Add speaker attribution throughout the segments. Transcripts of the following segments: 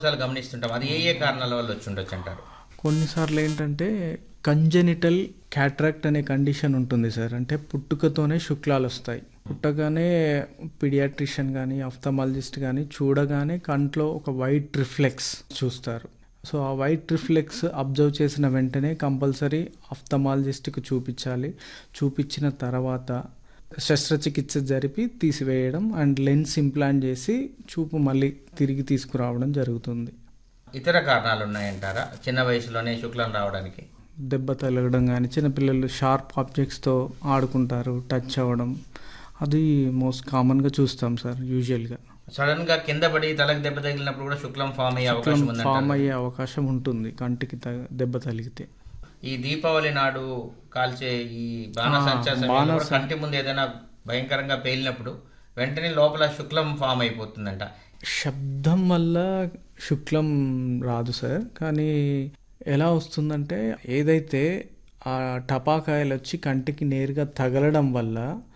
Speaker 1: చాలా గమనిస్తుంటాం అది ఏ ఏ కారణాల వల్ల వచ్చి ఉండొచ్చు అంటారు
Speaker 2: కొన్నిసార్లు ఏంటంటే కంజెనిటల్ క్యాట్రాక్ట్ అనే కండిషన్ ఉంటుంది సార్ అంటే పుట్టుకతోనే శుక్లాలు వస్తాయి పుట్టగానే పీడియాట్రిషియన్ కానీ ఆఫ్థమాలజిస్ట్ కానీ చూడగానే కంట్లో ఒక వైట్ రిఫ్లెక్స్ చూస్తారు సో ఆ వైట్ రిఫ్లెక్స్ అబ్జర్వ్ చేసిన వెంటనే కంపల్సరీ ఆఫ్థమాలజిస్ట్కి చూపించాలి చూపించిన తర్వాత శస్త్రచికిత్స జరిపి తీసివేయడం అండ్ లెన్స్ ఇంప్లాంట్ చేసి చూపు మళ్ళీ తిరిగి తీసుకురావడం జరుగుతుంది
Speaker 1: ఇతర కారణాలు ఉన్నాయంటారా చిన్న వయసులోనే శుక్లం రావడానికి
Speaker 2: దెబ్బ తగలడం కానీ చిన్నపిల్లలు షార్ప్ ఆబ్జెక్ట్స్తో ఆడుకుంటారు టచ్ అవ్వడం అది మోస్ట్ కామన్గా చూస్తాం సార్ యూజువల్గా
Speaker 1: సడన్ గా కింద పడి తలకు దెబ్బ తగిలినప్పుడు కూడా శుక్లం ఫామ్ అయ్యే అవకాశం
Speaker 2: ఫామ్
Speaker 1: ఉందంటారు
Speaker 2: అయ్యే అవకాశం ఉంటుంది కంటికి త- దెబ్బ తగిలితే
Speaker 1: ఈ దీపావళి నాడు కాల్చే ఈ బాణసంచా
Speaker 2: ఆ,
Speaker 1: సమయంలో
Speaker 2: బాణస-
Speaker 1: కూడా కంటి ముందు ఏదైనా భయంకరంగా పేలినప్పుడు వెంటనే లోపల శుక్లం ఫామ్ అయిపోతుందంట
Speaker 2: శబ్దం వల్ల శుక్లం రాదు సార్ కానీ ఎలా వస్తుందంటే ఏదైతే ఆ టపాకాయలు వచ్చి కంటికి నేరుగా తగలడం వల్ల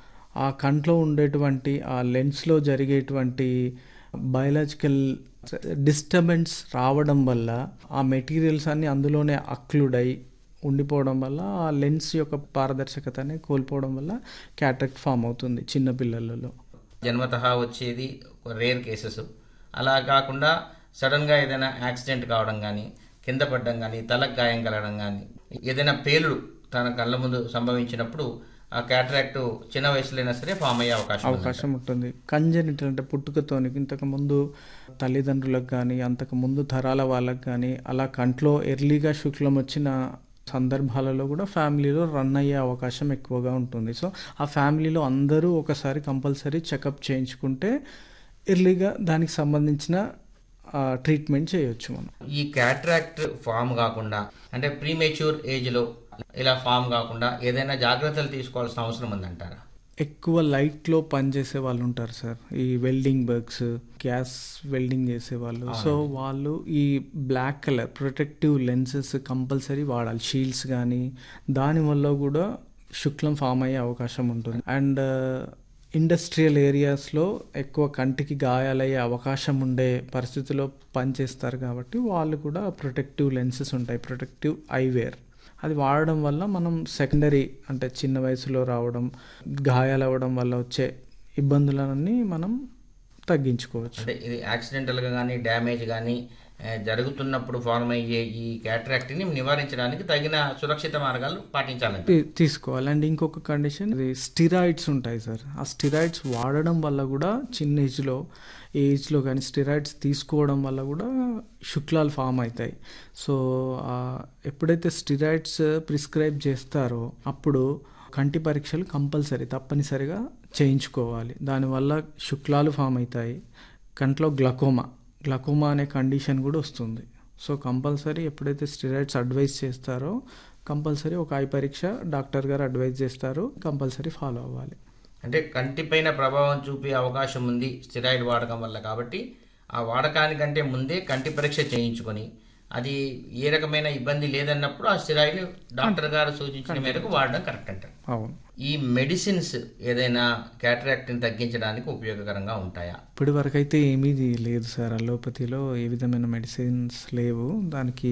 Speaker 2: ఆ కంట్లో ఉండేటువంటి ఆ లెన్స్లో జరిగేటువంటి బయలాజికల్ డిస్టర్బెన్స్ రావడం వల్ల ఆ మెటీరియల్స్ అన్ని అందులోనే అక్లుడై ఉండిపోవడం వల్ల ఆ లెన్స్ యొక్క పారదర్శకతని కోల్పోవడం వల్ల క్యాటరాక్ట్ ఫామ్ అవుతుంది చిన్న పిల్లలలో
Speaker 1: జన్మతహా వచ్చేది రేర్ కేసెస్ అలా కాకుండా సడన్గా ఏదైనా యాక్సిడెంట్ కావడం కానీ కింద పడడం కానీ తలకు గాయం కలగడం కానీ ఏదైనా పేలుడు తన కళ్ళ ముందు సంభవించినప్పుడు ఆ క్యాటరాక్ట్ చిన్న వయసులో అయినా సరే ఫామ్ అయ్యే అవకాశం ఉంది
Speaker 2: అవకాశం ఉంటుంది కంజెనిటల్ అంటే పుట్టుకతోని ఇంతకు ముందు తల్లిదండ్రులకు కానీ అంతకు ముందు తరాల వాళ్ళకి కానీ అలా కంట్లో ఎర్లీగా శుక్లం వచ్చిన సందర్భాలలో కూడా ఫ్యామిలీలో రన్ అయ్యే అవకాశం ఎక్కువగా ఉంటుంది సో ఆ ఫ్యామిలీలో అందరూ ఒకసారి కంపల్సరీ చెకప్ చేయించుకుంటే ఎర్లీగా దానికి సంబంధించిన ట్రీట్మెంట్ చేయొచ్చు మనం
Speaker 1: ఈ క్యాట్రాక్ట్ ఫామ్ కాకుండా అంటే ప్రీమేచ్యూర్ ఏజ్లో ఇలా ఫామ్ కాకుండా ఏదైనా జాగ్రత్తలు తీసుకోవాల్సిన అవసరం ఉందంటారా
Speaker 2: ఎక్కువ లైట్లో పనిచేసే వాళ్ళు ఉంటారు సార్ ఈ వెల్డింగ్ వర్క్స్ గ్యాస్ వెల్డింగ్ చేసే వాళ్ళు సో వాళ్ళు ఈ black colour protective lenses compulsory వాడాలి షీల్డ్స్ కానీ దానివల్ల కూడా శుక్లం ఫామ్ అయ్యే అవకాశం ఉంటుంది అండ్ ఇండస్ట్రియల్ ఏరియాస్లో ఎక్కువ కంటికి గాయాలయ్యే అవకాశం ఉండే పరిస్థితిలో పనిచేస్తారు కాబట్టి వాళ్ళు కూడా ప్రొటెక్టివ్ లెన్సెస్ ఉంటాయి ప్రొటెక్టివ్ ఐవేర్ అది వాడడం వల్ల మనం సెకండరీ అంటే చిన్న వయసులో రావడం గాయాలవ్వడం వల్ల వచ్చే ఇబ్బందులన్నీ మనం తగ్గించుకోవచ్చు
Speaker 1: అంటే ఇది యాక్సిడెంటల్గా కానీ డ్యామేజ్ కానీ ఆ, జరుగుతున్నప్పుడు ఫార్మ్ అయ్యే ఈ క్యాట్రాక్ట్ని నివారించడానికి తగిన సురక్షిత మార్గాలు పాటించాలంటే
Speaker 2: తీ- తీసుకోవాలి అండ్ ఇంకొక కండిషన్ ఇది స్టిరాయిడ్స్ ఉంటాయి సార్ ఆ స్టిరాయిడ్స్ వాడడం వల్ల కూడా చిన్న ఏజ్లో ఏజ్లో కానీ స్టిరాయిడ్స్ తీసుకోవడం వల్ల కూడా శుక్లాలు ఫామ్ అవుతాయి సో ఆ, ఎప్పుడైతే స్టిరాయిడ్స్ ప్రిస్క్రైబ్ చేస్తారో అప్పుడు కంటి పరీక్షలు కంపల్సరీ తప్పనిసరిగా చేయించుకోవాలి దానివల్ల శుక్లాలు ఫామ్ అవుతాయి కంట్లో గ్లకోమా గ్లకోమా అనే కండిషన్ కూడా వస్తుంది సో కంపల్సరీ ఎప్పుడైతే స్టిరాయిడ్స్ అడ్వైజ్ చేస్తారో కంపల్సరీ ఒక ఐ పరీక్ష డాక్టర్ గారు అడ్వైజ్ చేస్తారు కంపల్సరీ ఫాలో అవ్వాలి
Speaker 1: అంటే కంటిపైన ప్రభావం చూపే అవకాశం ఉంది స్టిరాయిడ్ వాడకం వల్ల కాబట్టి ఆ వాడకానికంటే ముందే కంటి పరీక్ష చేయించుకొని అది ఏ రకమైన ఇబ్బంది లేదన్నప్పుడు ఆ స్టిరాయిడ్ డాక్టర్ గారు సూచించిన మేరకు వాడడం కరెక్ట్ అంటారు
Speaker 2: అవును
Speaker 1: ఈ మెడిసిన్స్ ఏదైనా క్యాటరాక్ట్ని తగ్గించడానికి ఉపయోగకరంగా ఉంటాయా
Speaker 2: ఇప్పటి వరకు అయితే ఏమీ లేదు సార్ అలోపతిలో ఏ విధమైన మెడిసిన్స్ లేవు దానికి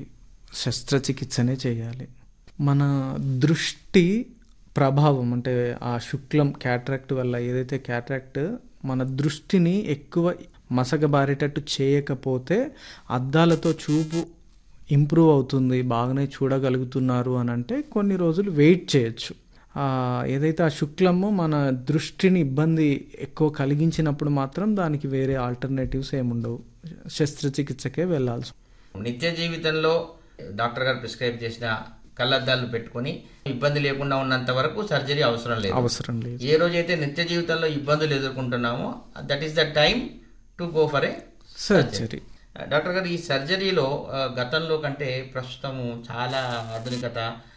Speaker 2: శస్త్రచికిత్సనే చేయాలి మన దృష్టి ప్రభావం అంటే ఆ శుక్లం క్యాట్రాక్ట్ వల్ల ఏదైతే క్యాట్రాక్ట్ మన దృష్టిని ఎక్కువ మసకబారేటట్టు చేయకపోతే అద్దాలతో చూపు ఇంప్రూవ్ అవుతుంది బాగానే చూడగలుగుతున్నారు అని అంటే కొన్ని రోజులు వెయిట్ చేయొచ్చు ఆ, ఏదైతే ఆ శుక్లము మన దృష్టిని ఇబ్బంది ఎక్కువ కలిగించినప్పుడు మాత్రం దానికి వేరే ఆల్టర్నేటివ్స్ ఏముండవు శస్త్రచికిత్సకే వెళ్ళాల్సి
Speaker 1: నిత్య జీవితంలో డాక్టర్ గారు ప్రిస్క్రైబ్ చేసిన కళ్ళద్దాలు పెట్టుకొని ఇబ్బంది లేకుండా ఉన్నంత వరకు సర్జరీ అవసరం లేదు
Speaker 2: అవసరం లేదు
Speaker 1: ఏ రోజైతే నిత్య జీవితంలో ఇబ్బందులు ఎదుర్కొంటున్నామో that is the time to go for a
Speaker 2: surgery
Speaker 1: doctor గారు ఈ సర్జరీలో ఆ, గతంలో కంటే ప్రస్తుతము చాలా ఆధునికత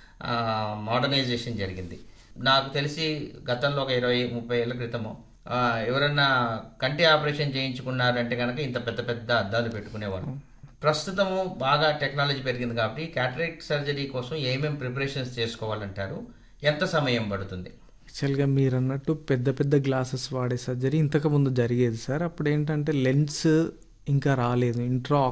Speaker 1: మోడర్నైజేషన్ జరిగింది నాకు తెలిసి గతంలో ఒక ఇరవై ముప్పై ఏళ్ళ క్రితము ఆ, ఎవరన్నా కంటి ఆపరేషన్ చేయించుకున్నారంటే కనుక ఇంత పెద్ద పెద్ద అద్దాలు పెట్టుకునేవారు ప్రస్తుతము బాగా టెక్నాలజీ పెరిగింది కాబట్టి క్యాటరాక్ట్ సర్జరీ కోసం ఏమేమి ప్రిపరేషన్స్ చేసుకోవాలంటారు ఎంత సమయం పడుతుంది
Speaker 2: యాక్చువల్గా మీరు అన్నట్టు పెద్ద పెద్ద గ్లాసెస్ వాడే సర్జరీ ఇంతకు ముందు జరిగేది సార్ అప్పుడు ఏంటంటే లెన్స్ ఇంకా రాలేదు ఇంట్రా